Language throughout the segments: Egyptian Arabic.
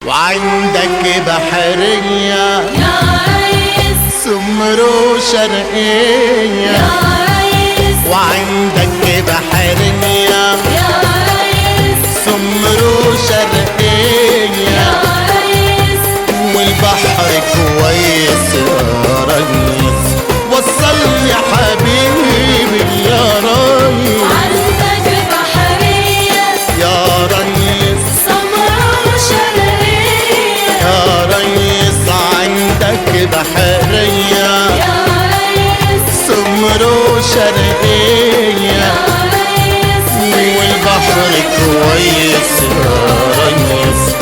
وعندك بحرية يا ريس سمرو شرقية يا ريس وعندك بحرية يا ريس سمرو شرقية يا ريس والبحر كويس يا ريس وصل يا حبيبي يا ريس عندك بحرية يا ريس سمراء وشرقية يا ريس عندك بحرية يا ريس سمرو شرقية يا ريس والبحر كويس يا ريس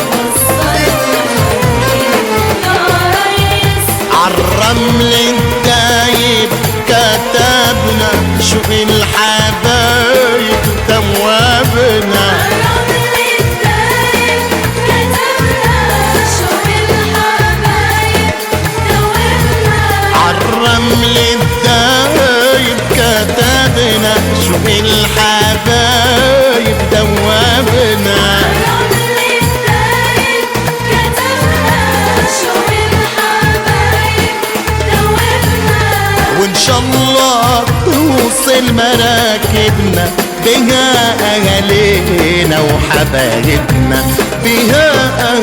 يا ريس عالرمل الدايب كتبنا شو الحبايب توابنا الرمل الدايب كتبنا شو الحبايب دوبنا عالرمل الدايب كتبنا شو الحبايب دوابنا الرمل الدايب كتبنا شو الحبايب دوبنا وان شاء الله توصل مراكبنا بها اهالينا وحبايبنا بها